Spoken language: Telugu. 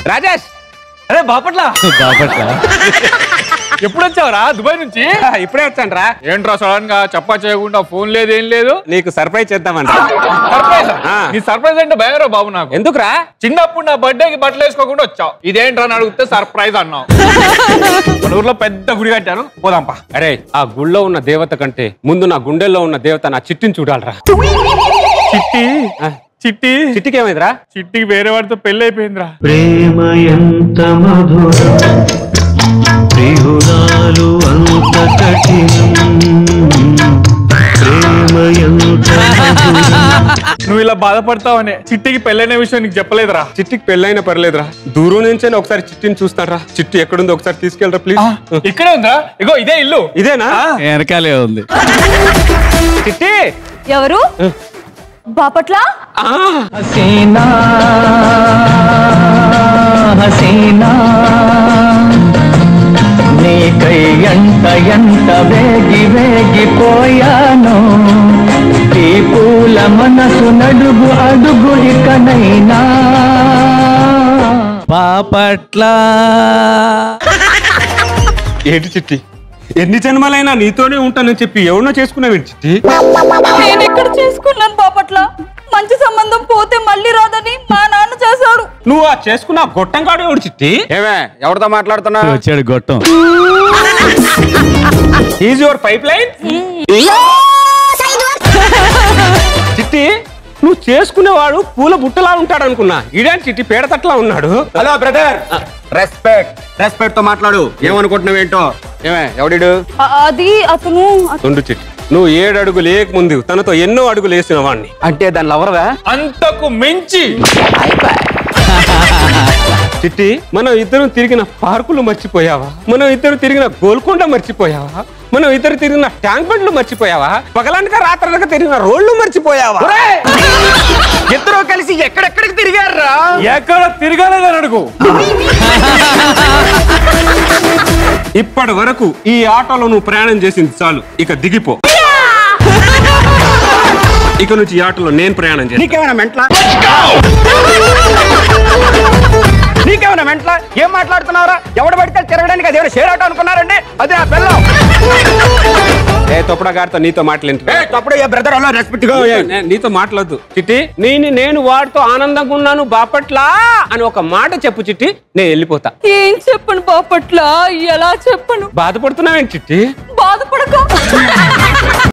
రాజేష్ అరే బాపట్ల బాపట్ల ఎప్పుడు వచ్చావురా దుబాయ్ నుంచి ఇప్పుడే వచ్చాను రా ఏంట్రా సడన్ గా చెప్పా చేయకుండా ఫోన్ లేదు ఏం లేదు నీకు సర్ప్రైజ్ చేద్దామంట సర్ప్రైజ్ ఆ. నీ సర్ప్రైజ్ అంటే భయరా బాబు నాకు ఎందుకురా చిన్నప్పుడు నా బర్త్డేకి బట్టలు వేసుకోకుండా వచ్చావు ఇదేంట్రా అని అడిగితే సర్ప్రైజ్ అన్నావు మన ఊర్లో పెద్ద గుడి కట్టాను పోదాంపా అరే ఆ గుళ్ళో ఉన్న దేవత కంటే ముందు నా గుండెల్లో ఉన్న దేవత నా చిట్టిని చూడాలరా చిట్టి ఆ, చిట్టి చిట్టికి ఏమైందిరా చిట్టికి వేరే వాడితో పెళ్లి అయిపోయిందిరా ప్రేమ ఎంత మధురం ప్రియురాలు అంత కఠినం ప్రేమ ఎంత నువ్వు ఇలా బాధపడతావనే చిట్టికి పెళ్ళైన విషయం నీకు చెప్పలేదురా చిట్టికి పెళ్ళైనా పర్లేదురా దూరం నుంచే ఒకసారి చిట్టిని చూస్తారా చిట్టి ఎక్కడుందో ఒకసారి తీసుకెళ్ళరా ప్లీజ్ ఇక్కడే ఉందా ఇగో ఇదే ఇల్లు ఇదేనా వెనకాలే ఉంది చిట్టి ఎవరు బాపట్ల ఆ, హసీనా హసీనా నీకై ఎంత ఎంత వేగి వేగిపోయాను ఈ పూల మనసు నడుగు అడుగు ఇకనైనా బాపట్ల ఏంటి చిట్టి ఎన్ని జన్మలైనా నీతోనే ఉంటానని చెప్పి ఎవరినో చేసుకున్నావు చిట్టి నేను ఎక్కడ చేసుకున్నాను బాపట్ల మంచి సంబంధం పోతే మళ్ళీ రాదని మా నాన్న చేశాడు నువ్వు ఆ చేసుకున్న ఆ గొట్టంగాడు ఎవడు చిట్టి ఏమే ఎవరితో మాట్లాడుతున్నా వచ్చాడు గొట్టం ఈజ్ యువర్ పైప్ లైన్ చిట్టి నువ్వు చేసుకునేవాడు పూల బుట్టలా ఉంటాడు అనుకున్నా ఇడాని చిట్టి పేడతట్లా ఉన్నాడు హలో బ్రదర్ రెస్పెక్ట్ రెస్పెక్ట్ తో మాట్లాడు ఏమనుకుంటున్నావేంటో ఏమే ఎవడిడు అ- అది అతను అత- ఉండు చిట్టి నువ్వు ఏడు అడుగులు లేకముందు తనతో ఎన్నో అడుగులు వేసిన వాడిని అంటే దాని లవరదా అంతకు మించి చిట్టి మనం ఇద్దరం తిరిగిన పార్కులు మర్చిపోయావా మనం ఇద్దరు తిరిగిన గోల్కొండ మర్చిపోయావా మనం ఇద్దరు తిరిగిన ట్యాంక్ బండ్లు మర్చిపోయావా పగలనక రాత్రనక తిరిగిన రోడ్లు మర్చిపోయావా ఇద్దరు కలిసి ఎక్కడెక్కడికి తిరిగారా ఎక్కడ తిరగలేదని అడుగు ఇప్పటి వరకు ఈ ఆటోలో నువ్వు ప్రయాణం చేసింది చాలు ఇక దిగిపో ఇక నుంచి ఈ ఆటోలో నేను ప్రయాణం చేస్తాను నీకేమైనా మెంట్లా నీకేమైనా మెంట్లా ఏం మాట్లాడుతున్నారా ఎవడు పడితే తిరగడానికి అదేమైనా షేర్ ఆటో అనుకున్నారండి అది ఆ పిల్లం ఏ తొప్పడా గారితో నీతో మాట్లాడి ఏ, అప్పుడు ఏ బ్రదర్ అలా రెస్పెక్ట్ గా నీతో మాట్లాడదు చిట్టి నేను నేను వాడితో ఆనందంగా ఉన్నాను బాపట్లా అని ఒక మాట చెప్పు చిట్టి నేను వెళ్ళిపోతా ఏం చెప్పను బాపట్ల ఎలా చెప్పను బాధపడుతున్నావేంటి చిట్టి బాధపడక